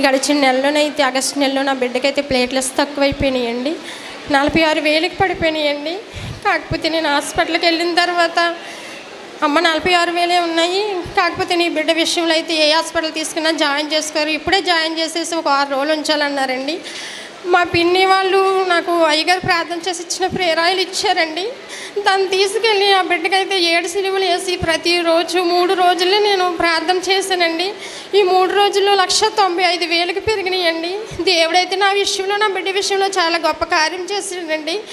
గడిచిన నెలలోనైతే ఆగస్టు నెలలో నా బిడ్డకైతే ప్లేట్లెస్ తక్కువైపోయినాయండి నలభై ఆరు వేలకు పడిపోయినాయండి కాకపోతే నేను హాస్పిటల్కి వెళ్ళిన తర్వాత అమ్మ నలభై ఆరు వేలే ఉన్నాయి కాకపోతే నీ బిడ్డ విషయంలో అయితే ఏ హాస్పిటల్ తీసుకున్నా జాయిన్ చేసుకోరు ఇప్పుడే జాయిన్ చేసేసి ఒక ఆరు రోజులు ఉంచాలన్నారండి మా పిన్ని వాళ్ళు నాకు అయ్యగారు ప్రార్థన చేసి ఇచ్చిన ప్రేరాయిలు ఇచ్చారండి దాన్ని తీసుకెళ్ళి ఆ బిడ్డకైతే ఏడు సిలువలు వేసి ప్రతిరోజు మూడు రోజులే నేను ప్రార్థన చేశానండి ఈ మూడు రోజుల్లో లక్ష తొంభై ఐదు వేలకు పెరిగినాయండి దేవుడైతే నా విషయంలో నా బిడ్డ విషయంలో చాలా గొప్ప కార్యం చేసాడండి